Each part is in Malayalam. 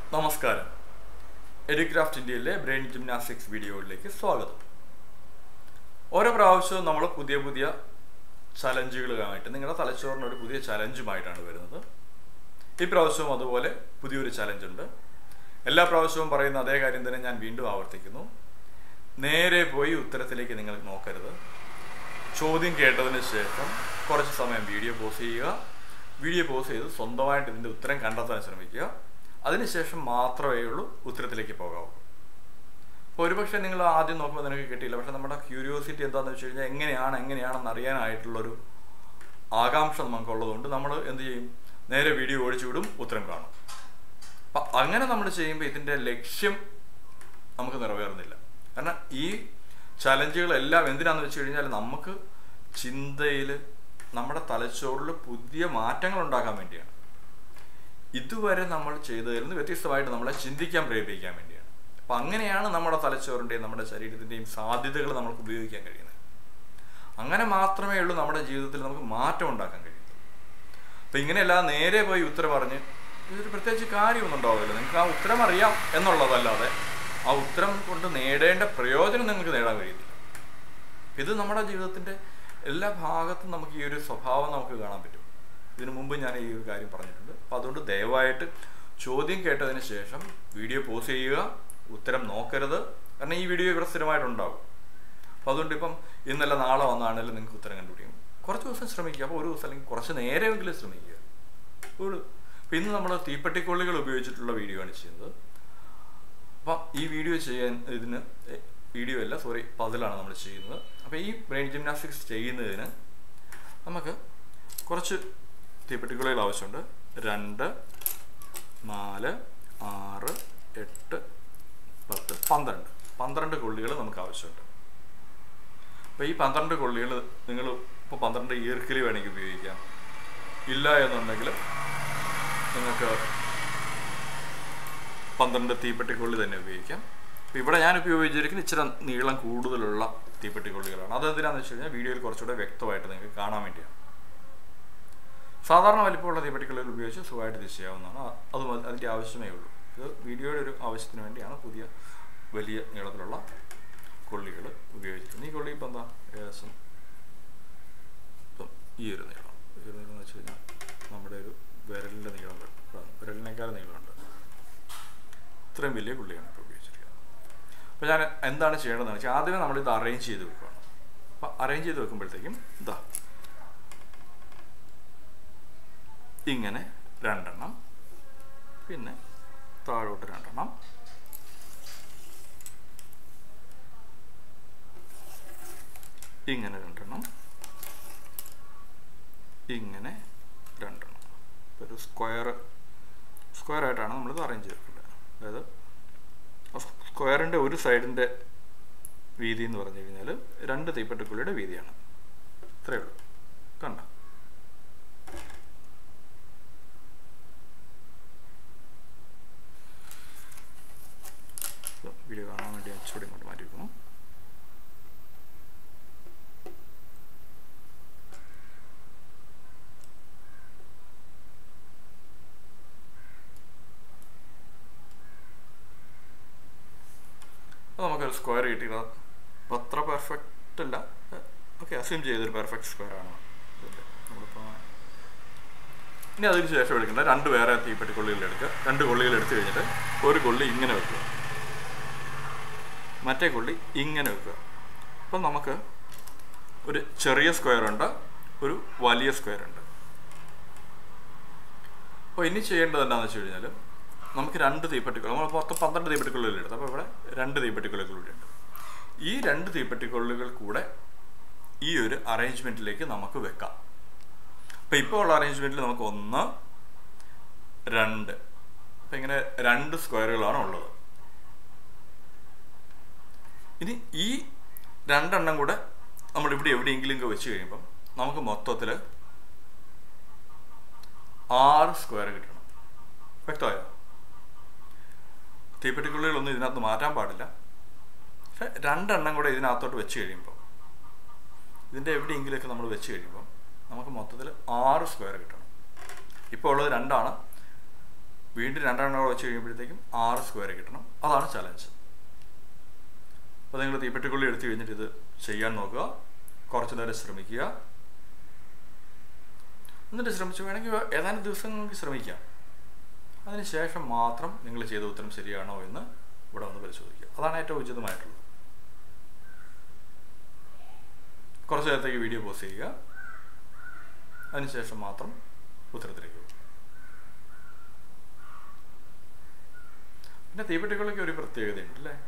നമസ്കാരം എഡിക്രാഫ്റ്റ് ഇന്ത്യയിലെ ബ്രെയിൻ ജിംനാസ്റ്റിക്സ് വീഡിയോയിലേക്ക് സ്വാഗതം ഓരോ പ്രാവശ്യവും നമ്മൾ പുതിയ പുതിയ ചലഞ്ചുകളുമായിട്ട് നിങ്ങളുടെ തലച്ചോറിന് ഒരു പുതിയ ചലഞ്ചുമായിട്ടാണ് വരുന്നത് ഈ പ്രാവശ്യവും അതുപോലെ പുതിയൊരു ചലഞ്ച് ഉണ്ട് എല്ലാ പ്രാവശ്യവും പറയുന്ന അതേ കാര്യം തന്നെ ഞാൻ വീണ്ടും ആവർത്തിക്കുന്നു നേരെ പോയി ഉത്തരത്തിലേക്ക് നിങ്ങൾ നോക്കരുത് ചോദ്യം കേട്ടതിന് ശേഷം കുറച്ച് സമയം വീഡിയോ പോസ് ചെയ്യുക വീഡിയോ പോസ് ചെയ്ത് സ്വന്തമായിട്ട് ഇതിൻ്റെ ഉത്തരം കണ്ടെത്താൻ ശ്രമിക്കുക അതിനുശേഷം മാത്രമേ ഉള്ളൂ ഉത്തരത്തിലേക്ക് പോകാവൂ അപ്പോൾ ഒരുപക്ഷെ നിങ്ങൾ ആദ്യം നോക്കുമ്പോൾ നിനക്ക് കിട്ടിയില്ല പക്ഷെ നമ്മുടെ ക്യൂരിയോസിറ്റി എന്താണെന്ന് വെച്ച് കഴിഞ്ഞാൽ എങ്ങനെയാണ് എങ്ങനെയാണെന്ന് അറിയാനായിട്ടുള്ളൊരു ആകാംക്ഷ നമുക്കുള്ളതുകൊണ്ട് നമ്മൾ എന്ത് ചെയ്യും നേരെ വീഡിയോ ഓടിച്ചു വിടും ഉത്തരം കാണും അപ്പം അങ്ങനെ നമ്മൾ ചെയ്യുമ്പോൾ ഇതിൻ്റെ ലക്ഷ്യം നമുക്ക് നിറവേറുന്നില്ല കാരണം ഈ ചലഞ്ചുകളെല്ലാം എന്തിനാന്ന് വെച്ച് കഴിഞ്ഞാൽ നമുക്ക് ചിന്തയിൽ നമ്മുടെ തലച്ചോറിൽ പുതിയ മാറ്റങ്ങൾ ഉണ്ടാക്കാൻ വേണ്ടിയാണ് ഇതുവരെ നമ്മൾ ചെയ്തതിൽ നിന്ന് വ്യത്യസ്തമായിട്ട് നമ്മളെ ചിന്തിക്കാൻ പ്രേരിപ്പിക്കാൻ വേണ്ടിയാണ് അപ്പം അങ്ങനെയാണ് നമ്മുടെ തലച്ചോറിൻ്റെയും നമ്മുടെ ശരീരത്തിൻ്റെയും സാധ്യതകൾ നമുക്ക് ഉപയോഗിക്കാൻ കഴിയുന്നത് അങ്ങനെ മാത്രമേ ഉള്ളൂ നമ്മുടെ ജീവിതത്തിൽ നമുക്ക് മാറ്റം ഉണ്ടാക്കാൻ കഴിയുന്നത് അപ്പം ഇങ്ങനെയല്ല നേരെ പോയി ഉത്തരം പറഞ്ഞ് ഇതൊരു പ്രത്യേകിച്ച് കാര്യമൊന്നും ഉണ്ടാവില്ല നിങ്ങൾക്ക് ആ ഉത്തരം അറിയാം എന്നുള്ളതല്ലാതെ ആ ഉത്തരം കൊണ്ട് നേടേണ്ട പ്രയോജനം നിങ്ങൾക്ക് നേടാൻ കഴിയുന്നില്ല ഇത് നമ്മുടെ ജീവിതത്തിൻ്റെ എല്ലാ ഭാഗത്തും നമുക്ക് ഈ ഒരു സ്വഭാവം നമുക്ക് കാണാൻ പറ്റും ഇതിനു മുമ്പ് ഞാൻ ഈ ഒരു കാര്യം പറഞ്ഞിട്ടുണ്ട് അപ്പം അതുകൊണ്ട് ദയവായിട്ട് ചോദ്യം കേട്ടതിന് ശേഷം വീഡിയോ പോസ് ചെയ്യുക ഉത്തരം നോക്കരുത് കാരണം ഈ വീഡിയോ ഇവിടെ സ്ഥിരമായിട്ടുണ്ടാവും അപ്പോൾ അതുകൊണ്ട് ഇപ്പം ഇന്നല്ല നാളെ വന്നാണെങ്കിലും നിങ്ങൾക്ക് ഉത്തരം കണ്ടുപിടിക്കും കുറച്ച് ദിവസം ശ്രമിക്കുക അപ്പോൾ ഒരു ദിവസം അല്ലെങ്കിൽ കുറച്ച് നേരമെങ്കിലും ശ്രമിക്കുക ഒരു അപ്പം ഇന്ന് നമ്മൾ തീപ്പെട്ടിക്കൊള്ളികൾ ഉപയോഗിച്ചിട്ടുള്ള വീഡിയോ ആണ് ചെയ്യുന്നത് അപ്പം ഈ വീഡിയോ ചെയ്യാൻ ഇതിന് വീഡിയോ അല്ല സോറി പതിലാണ് നമ്മൾ ചെയ്യുന്നത് അപ്പോൾ ഈ ബ്രെയിൻ ജിംനാസ്റ്റിക്സ് ചെയ്യുന്നതിന് നമുക്ക് കുറച്ച് തീപ്പെട്ടിക്കുള്ളികൾ ആവശ്യമുണ്ട് രണ്ട് നാല് ആറ് എട്ട് പത്ത് പന്ത്രണ്ട് പന്ത്രണ്ട് കൊള്ളികൾ നമുക്ക് ആവശ്യമുണ്ട് അപ്പോൾ ഈ പന്ത്രണ്ട് കൊള്ളികൾ നിങ്ങൾ ഇപ്പോൾ പന്ത്രണ്ട് ഈർക്കിലി വേണമെങ്കിൽ ഉപയോഗിക്കാം ഇല്ല എന്നുണ്ടെങ്കിൽ നിങ്ങൾക്ക് പന്ത്രണ്ട് തീപ്പെട്ടിക്കൊള്ളി തന്നെ ഉപയോഗിക്കാം അപ്പോൾ ഇവിടെ ഞാൻ ഉപയോഗിച്ചിരിക്കുന്ന ഇച്ചിരി നീളം കൂടുതലുള്ള തീപ്പെട്ടിക്കൊള്ളികളാണ് അതെന്തിനാണെന്ന് വെച്ച് കഴിഞ്ഞാൽ വീഡിയോയിൽ കുറച്ചുകൂടെ വ്യക്തമായിട്ട് നിങ്ങൾക്ക് കാണാൻ വേണ്ടിയാണ് സാധാരണ വലിപ്പമുള്ള തീപ്പെട്ടിക്കൊള്ളികൾ ഉപയോഗിച്ച് സുഖമായിട്ട് ഇത് ചെയ്യാവുന്നതാണ് അത് അതിൻ്റെ ആവശ്യമേ ഉള്ളൂ ഇത് വീഡിയോയുടെ ഒരു ആവശ്യത്തിന് വേണ്ടിയാണ് പുതിയ വലിയ നീളത്തിലുള്ള കൊള്ളികൾ ഉപയോഗിച്ചിരിക്കുന്നത് ഈ കൊള്ളി ഇപ്പം എന്താ ഏകദേശം ഇപ്പം ഈ ഒരു നീളം ഈ ഒരു നീളം എന്ന് വെച്ച് കഴിഞ്ഞാൽ നമ്മുടെ ഒരു വിരലിൻ്റെ നീളം വിരലിനേക്കാൾ നീളമുണ്ട് ഇത്രയും വലിയ പുള്ളിയാണ് ഇപ്പോൾ ഉപയോഗിച്ചിരിക്കുന്നത് അപ്പോൾ ഞാൻ എന്താണ് ചെയ്യേണ്ടതെന്ന് വെച്ചാൽ ആദ്യമേ നമ്മളിത് അറേഞ്ച് ചെയ്ത് വെക്കുകയാണ് അപ്പോൾ അറേഞ്ച് ചെയ്ത് വെക്കുമ്പോഴത്തേക്കും ഇതാ ഇങ്ങനെ രണ്ടെണ്ണം പിന്നെ താഴോട്ട് രണ്ടെണ്ണം ഇങ്ങനെ രണ്ടെണ്ണം ഇങ്ങനെ രണ്ടെണ്ണം ഒരു സ്ക്വയർ സ്ക്വയർ ആയിട്ടാണ് നമ്മളിത് അറേഞ്ച് ചെയ്തിട്ടുള്ളത് അതായത് സ്ക്വയറിൻ്റെ ഒരു സൈഡിൻ്റെ വീതി എന്ന് പറഞ്ഞു കഴിഞ്ഞാൽ രണ്ട് തീപ്പെട്ടിക്കുള്ളിയുടെ വീതിയാണ് ഇത്രയേ ഉള്ളൂ കണ്ട വീഡിയോ കാണാൻ വേണ്ടി അച്ചൂടെ ഇങ്ങോട്ട് മാറ്റി വെക്കുന്നു അപ്പോൾ നമുക്കൊരു സ്ക്വയർ കിട്ടിയത് അത്ര പെർഫെക്റ്റ് അല്ല ഓക്കെ അസ്യൂം ചെയ്തൊരു പെർഫെക്റ്റ് സ്ക്വയർ ആണ് നമ്മളിപ്പോൾ ഇനി അതിന് ശേഷം എടുക്കേണ്ട രണ്ട് വേറെ തീപ്പെട്ടി കൊള്ളികൾ എടുക്കുക രണ്ട് കൊള്ളികൾ എടുത്തു കഴിഞ്ഞിട്ട് ഒരു കൊള്ളി ഇങ്ങനെ വെക്കുക മറ്റേ കൊള്ളി ഇങ്ങനെ വെക്കുക അപ്പം നമുക്ക് ഒരു ചെറിയ സ്ക്വയർ ഉണ്ട് ഒരു വലിയ സ്ക്വയർ ഉണ്ട് അപ്പോൾ ഇനി ചെയ്യേണ്ടത് എന്താണെന്ന് വെച്ച് കഴിഞ്ഞാൽ നമുക്ക് രണ്ട് തീപ്പെട്ടിക്കൊള്ളി നമ്മൾ മൊത്തം പന്ത്രണ്ട് തീപ്പെട്ടിക്കൊള്ളികൾ എടുത്തു അപ്പോൾ ഇവിടെ രണ്ട് തീപ്പെട്ടിക്കൊള്ളികൾ കൂടി ഉണ്ട് ഈ രണ്ട് തീപ്പെട്ടിക്കൊള്ളികൾ കൂടെ ഈ ഒരു അറേഞ്ച്മെൻറ്റിലേക്ക് നമുക്ക് വെക്കാം അപ്പോൾ ഇപ്പോൾ ഉള്ള അറേഞ്ച്മെൻറ്റിൽ നമുക്ക് ഒന്ന് രണ്ട് അപ്പം ഇങ്ങനെ രണ്ട് സ്ക്വയറുകളാണ് ഉള്ളത് ഇനി ഈ രണ്ടെണ്ണം കൂടെ നമ്മൾ ഇവിടെ എവിടെയെങ്കിലും വെച്ച് കഴിയുമ്പം നമുക്ക് മൊത്തത്തിൽ ആറ് സ്ക്വയർ കിട്ടണം വ്യക്തമായോ തീപ്പെട്ടിക്കുള്ളികളൊന്നും ഇതിനകത്ത് മാറ്റാൻ പാടില്ല പക്ഷെ രണ്ടെണ്ണം കൂടെ ഇതിനകത്തോട്ട് വെച്ച് കഴിയുമ്പോൾ ഇതിൻ്റെ എവിടെയെങ്കിലുമൊക്കെ നമ്മൾ വെച്ച് കഴിയുമ്പോൾ നമുക്ക് മൊത്തത്തിൽ ആറ് സ്ക്വയർ കിട്ടണം ഇപ്പോൾ ഉള്ളത് രണ്ടാണ് വീണ്ടും രണ്ടെണ്ണം കൂടെ വെച്ച് കഴിയുമ്പോഴത്തേക്കും ആറ് സ്ക്വയർ കിട്ടണം അതാണ് ചലഞ്ച് അപ്പോൾ നിങ്ങൾ തീപ്പെട്ടിക്കുള്ളി എടുത്തു കഴിഞ്ഞിട്ട് ഇത് ചെയ്യാൻ നോക്കുക കുറച്ച് നേരം ശ്രമിക്കുക എന്നിട്ട് ശ്രമിച്ചു വേണമെങ്കിൽ ഏതാനും ദിവസം നിങ്ങൾക്ക് ശ്രമിക്കാം അതിനുശേഷം മാത്രം നിങ്ങൾ ചെയ്ത ഉത്തരം ശരിയാണോ എന്ന് ഇവിടെ വന്ന് പരിശോധിക്കുക അതാണ് ഏറ്റവും ഉചിതമായിട്ടുള്ളത് കുറച്ച് നേരത്തേക്ക് വീഡിയോ പോസ്റ്റ് ചെയ്യുക അതിനുശേഷം മാത്രം ഉത്തരത്തിലേക്ക് പോകും പിന്നെ തീപ്പെട്ടിക്കുള്ളിക്ക് ഒരു പ്രത്യേകതയുണ്ട് അല്ലേ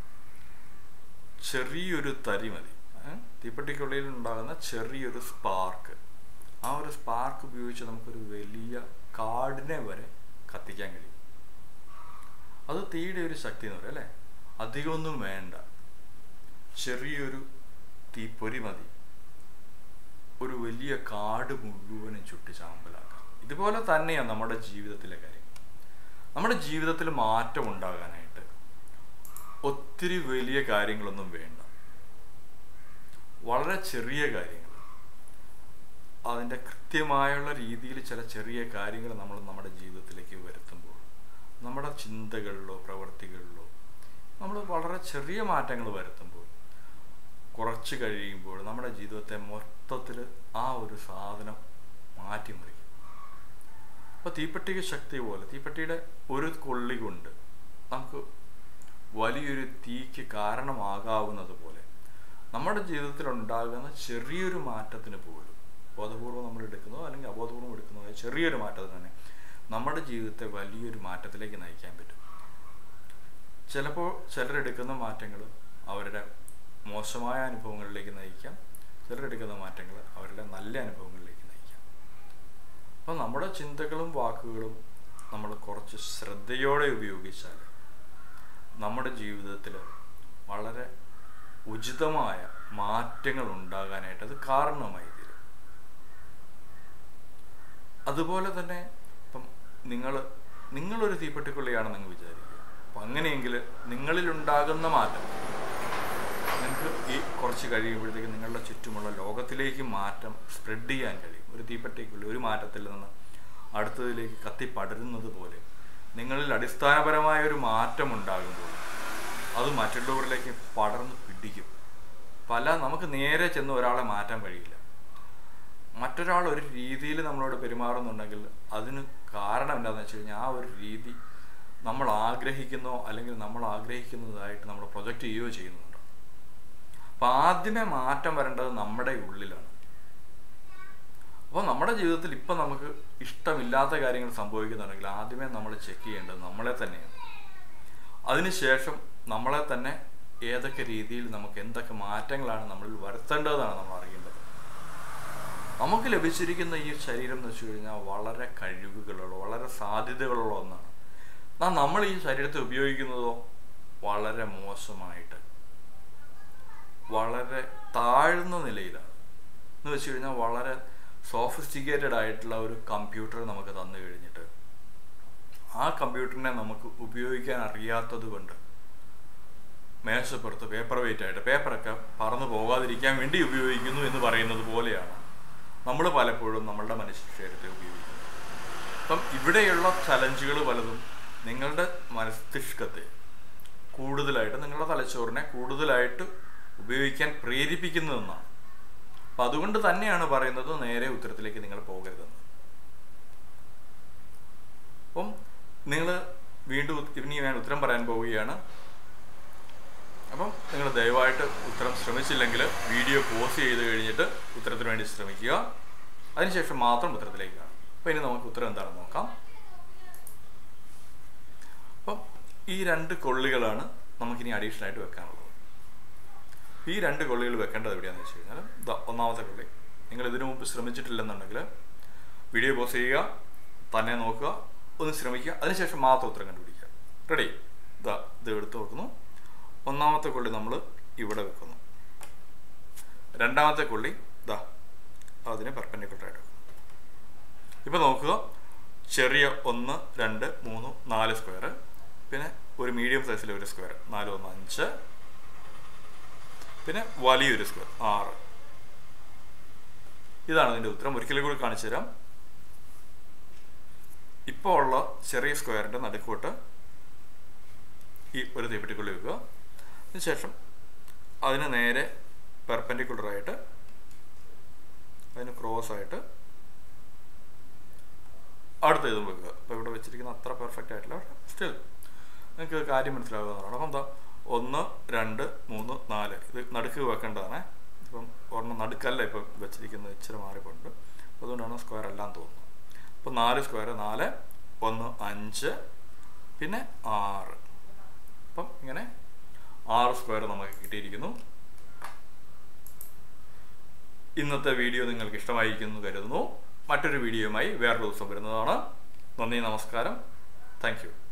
ചെറിയൊരു തരി മതി തീപ്പെട്ടിക്കുള്ളിൽ ഉണ്ടാകുന്ന ചെറിയൊരു സ്പാർക്ക് ആ ഒരു സ്പാർക്ക് ഉപയോഗിച്ച് നമുക്കൊരു വലിയ കാടിനെ വരെ കത്തിക്കാൻ കഴിയും അത് തീയുടെ ഒരു ശക്തി എന്ന് പറയും അല്ലേ അധികമൊന്നും വേണ്ട ചെറിയൊരു തീപ്പൊരി മതി ഒരു വലിയ കാട് മുഴുവനും ചുട്ടി ചാമ്പലാക്കാം ഇതുപോലെ തന്നെയാണ് നമ്മുടെ ജീവിതത്തിലെ കാര്യം നമ്മുടെ ജീവിതത്തിൽ മാറ്റം ഉണ്ടാകാനായിട്ട് ഒത്തിരി വലിയ കാര്യങ്ങളൊന്നും വേണ്ട വളരെ ചെറിയ കാര്യങ്ങൾ അതിൻ്റെ കൃത്യമായുള്ള രീതിയിൽ ചില ചെറിയ കാര്യങ്ങൾ നമ്മൾ നമ്മുടെ ജീവിതത്തിലേക്ക് വരുത്തുമ്പോൾ നമ്മുടെ ചിന്തകളിലോ പ്രവൃത്തികളിലോ നമ്മൾ വളരെ ചെറിയ മാറ്റങ്ങൾ വരുത്തുമ്പോൾ കുറച്ച് കഴിയുമ്പോൾ നമ്മുടെ ജീവിതത്തെ മൊത്തത്തിൽ ആ ഒരു സാധനം മാറ്റിമറിക്കും അപ്പോൾ തീപ്പെട്ടിക്ക് ശക്തി പോലെ തീപ്പെട്ടിയുടെ ഒരു കൊള്ളി കൊണ്ട് നമുക്ക് വലിയൊരു തീക്ക് കാരണമാകാവുന്നത് പോലെ നമ്മുടെ ജീവിതത്തിൽ ഉണ്ടാകുന്ന ചെറിയൊരു മാറ്റത്തിന് പോലും ബോധപൂർവം നമ്മൾ എടുക്കുന്നതോ അല്ലെങ്കിൽ അബോധപൂർവം എടുക്കുന്നതോ ചെറിയൊരു മാറ്റത്തിന് തന്നെ നമ്മുടെ ജീവിതത്തെ വലിയൊരു മാറ്റത്തിലേക്ക് നയിക്കാൻ പറ്റും ചിലപ്പോൾ ചിലരെടുക്കുന്ന മാറ്റങ്ങൾ അവരുടെ മോശമായ അനുഭവങ്ങളിലേക്ക് നയിക്കാം ചിലരെടുക്കുന്ന മാറ്റങ്ങൾ അവരുടെ നല്ല അനുഭവങ്ങളിലേക്ക് നയിക്കാം അപ്പോൾ നമ്മുടെ ചിന്തകളും വാക്കുകളും നമ്മൾ കുറച്ച് ശ്രദ്ധയോടെ ഉപയോഗിച്ചാൽ നമ്മുടെ ജീവിതത്തിൽ വളരെ ഉചിതമായ മാറ്റങ്ങൾ ഉണ്ടാകാനായിട്ട് അത് കാരണമായി തീരും അതുപോലെ തന്നെ ഇപ്പം നിങ്ങൾ നിങ്ങളൊരു തീപ്പെട്ടിക്കൊള്ളിയാണെന്ന് നിങ്ങൾ വിചാരിക്കുക അപ്പം അങ്ങനെയെങ്കിൽ നിങ്ങളിലുണ്ടാകുന്ന മാറ്റം നിങ്ങൾക്ക് ഈ കുറച്ച് കഴിയുമ്പോഴത്തേക്ക് നിങ്ങളുടെ ചുറ്റുമുള്ള ലോകത്തിലേക്ക് മാറ്റം സ്പ്രെഡ് ചെയ്യാൻ കഴിയും ഒരു തീപ്പെട്ടിക്കുള്ളി ഒരു മാറ്റത്തിൽ നിന്ന് അടുത്തതിലേക്ക് കത്തിപ്പടരുന്നത് പോലെ നിങ്ങളിൽ അടിസ്ഥാനപരമായ ഒരു മാറ്റം ഉണ്ടാകുമ്പോൾ അത് മറ്റുള്ളവരിലേക്ക് പടർന്ന് പിടിക്കും പല നമുക്ക് നേരെ ചെന്ന് ഒരാളെ മാറ്റാൻ കഴിയില്ല മറ്റൊരാൾ ഒരു രീതിയിൽ നമ്മളോട് പെരുമാറുന്നുണ്ടെങ്കിൽ അതിന് കാരണം എന്താണെന്ന് വെച്ച് കഴിഞ്ഞാൽ ആ ഒരു രീതി നമ്മൾ ആഗ്രഹിക്കുന്നോ അല്ലെങ്കിൽ നമ്മൾ ആഗ്രഹിക്കുന്നതായിട്ട് നമ്മൾ പ്രൊജക്റ്റ് ചെയ്യുകയോ ചെയ്യുന്നുണ്ട് അപ്പം ആദ്യമേ മാറ്റം വരേണ്ടത് നമ്മുടെ ഉള്ളിലാണ് അപ്പോൾ നമ്മുടെ ജീവിതത്തിൽ ഇപ്പം നമുക്ക് ഇഷ്ടമില്ലാത്ത കാര്യങ്ങൾ സംഭവിക്കുന്നുണ്ടെങ്കിൽ ആദ്യമേ നമ്മൾ ചെക്ക് ചെയ്യേണ്ടത് നമ്മളെ തന്നെയാണ് അതിനുശേഷം നമ്മളെ തന്നെ ഏതൊക്കെ രീതിയിൽ നമുക്ക് എന്തൊക്കെ മാറ്റങ്ങളാണ് നമ്മളിൽ വരുത്തേണ്ടതെന്നാണ് നമ്മൾ അറിയേണ്ടത് നമുക്ക് ലഭിച്ചിരിക്കുന്ന ഈ ശരീരം എന്ന് വെച്ച് കഴിഞ്ഞാൽ വളരെ കഴിവുകളുള്ള വളരെ സാധ്യതകളുള്ള ഒന്നാണ് എന്നാൽ നമ്മൾ ഈ ശരീരത്തെ ഉപയോഗിക്കുന്നതോ വളരെ മോശമായിട്ട് വളരെ താഴ്ന്ന നിലയിലാണ് എന്ന് വെച്ച് കഴിഞ്ഞാൽ വളരെ സോഫിസ്റ്റിക്കേറ്റഡ് ആയിട്ടുള്ള ഒരു കമ്പ്യൂട്ടർ നമുക്ക് തന്നു കഴിഞ്ഞിട്ട് ആ കമ്പ്യൂട്ടറിനെ നമുക്ക് ഉപയോഗിക്കാൻ അറിയാത്തത് കൊണ്ട് മേശപ്പുറത്ത് പേപ്പർ വെയിറ്റ് ആയിട്ട് പേപ്പറൊക്കെ പറന്നു പോകാതിരിക്കാൻ വേണ്ടി ഉപയോഗിക്കുന്നു എന്ന് പറയുന്നത് പോലെയാണ് നമ്മൾ പലപ്പോഴും നമ്മളുടെ മനുഷ്യ ശരീരത്തെ ഉപയോഗിക്കുന്നത് അപ്പം ഇവിടെയുള്ള ചലഞ്ചുകൾ പലതും നിങ്ങളുടെ മസ്തിഷ്കത്തെ കൂടുതലായിട്ട് നിങ്ങളുടെ തലച്ചോറിനെ കൂടുതലായിട്ട് ഉപയോഗിക്കാൻ പ്രേരിപ്പിക്കുന്നതെന്നാണ് അപ്പം അതുകൊണ്ട് തന്നെയാണ് പറയുന്നത് നേരെ ഉത്തരത്തിലേക്ക് നിങ്ങൾ പോകരുതെന്ന് അപ്പം നിങ്ങൾ വീണ്ടും ഇനി ഞാൻ ഉത്തരം പറയാൻ പോവുകയാണ് അപ്പം നിങ്ങൾ ദയവായിട്ട് ഉത്തരം ശ്രമിച്ചില്ലെങ്കിൽ വീഡിയോ പോസ്റ്റ് ചെയ്ത് കഴിഞ്ഞിട്ട് ഉത്തരത്തിന് വേണ്ടി ശ്രമിക്കുക അതിനുശേഷം മാത്രം ഉത്തരത്തിലേക്ക് കാണും അപ്പം ഇനി നമുക്ക് ഉത്തരം എന്താണെന്ന് നോക്കാം അപ്പം ഈ രണ്ട് കൊള്ളികളാണ് നമുക്കിനി അഡീഷണൽ ആയിട്ട് വെക്കാനുള്ളത് ഈ രണ്ട് കൊള്ളികൾ വെക്കേണ്ടത് എവിടെയാണെന്ന് വെച്ച് കഴിഞ്ഞാൽ ദാ ഒന്നാമത്തെ കൊള്ളി നിങ്ങൾ ഇതിനു മുമ്പ് ശ്രമിച്ചിട്ടില്ലെന്നുണ്ടെങ്കിൽ വീഡിയോ പോസ്റ്റ് ചെയ്യുക തന്നെ നോക്കുക ഒന്ന് ശ്രമിക്കുക അതിനുശേഷം മാത്രം ഉത്തരം കണ്ടുപിടിക്കുക റെഡി ഇതാ ഇത് എടുത്ത് വെക്കുന്നു ഒന്നാമത്തെ കൊള്ളി നമ്മൾ ഇവിടെ വെക്കുന്നു രണ്ടാമത്തെ കൊള്ളി ഇതാ അതിന് പെർപ്പൻഡിക്കുലറായിട്ട് വെക്കുന്നു ഇപ്പം നോക്കുക ചെറിയ ഒന്ന് രണ്ട് മൂന്ന് നാല് സ്ക്വയർ പിന്നെ ഒരു മീഡിയം സൈസിലെ ഒരു സ്ക്വയർ നാല് ഒന്ന് അഞ്ച് പിന്നെ വലിയൊരു സ്ക്വയർ ആറ് ഇതാണ് അതിൻ്റെ ഉത്തരം ഒരിക്കലും കൂടി കാണിച്ചു തരാം ഇപ്പോൾ ഉള്ള ചെറിയ സ്ക്വയറിൻ്റെ നടുക്കോട്ട് ഈ ഒരു തീപ്പെട്ടിക്കുള്ളി വെക്കുക അതിനുശേഷം അതിന് നേരെ പെർപെൻഡിക്കുലറായിട്ട് അതിന് ക്രോസ് ആയിട്ട് അടുത്ത ഇതും വെക്കുക അപ്പോൾ ഇവിടെ വെച്ചിരിക്കുന്ന അത്ര പെർഫെക്റ്റ് ആയിട്ടില്ല സ്റ്റിൽ നിങ്ങൾക്ക് കാര്യം മനസ്സിലാകുന്നതാണ് അപ്പം എന്താ ഒന്ന് രണ്ട് മൂന്ന് നാല് ഇത് നടുക്ക് വെക്കേണ്ടതാണ് ഇപ്പം ഒരെണ്ണം നടുക്കല്ല ഇപ്പം വെച്ചിരിക്കുന്നത് ഇച്ചിരി മാറിപ്പോണ്ട് അതുകൊണ്ടാണ് സ്ക്വയർ എല്ലാം തോന്നുന്നത് അപ്പോൾ നാല് സ്ക്വയർ നാല് ഒന്ന് അഞ്ച് പിന്നെ ആറ് അപ്പം ഇങ്ങനെ ആറ് സ്ക്വയർ നമുക്ക് കിട്ടിയിരിക്കുന്നു ഇന്നത്തെ വീഡിയോ നിങ്ങൾക്ക് ഇഷ്ടമായിരിക്കുന്നു കരുതുന്നു മറ്റൊരു വീഡിയോയുമായി വേറൊരു ദിവസം വരുന്നതാണ് നന്ദി നമസ്കാരം താങ്ക് യു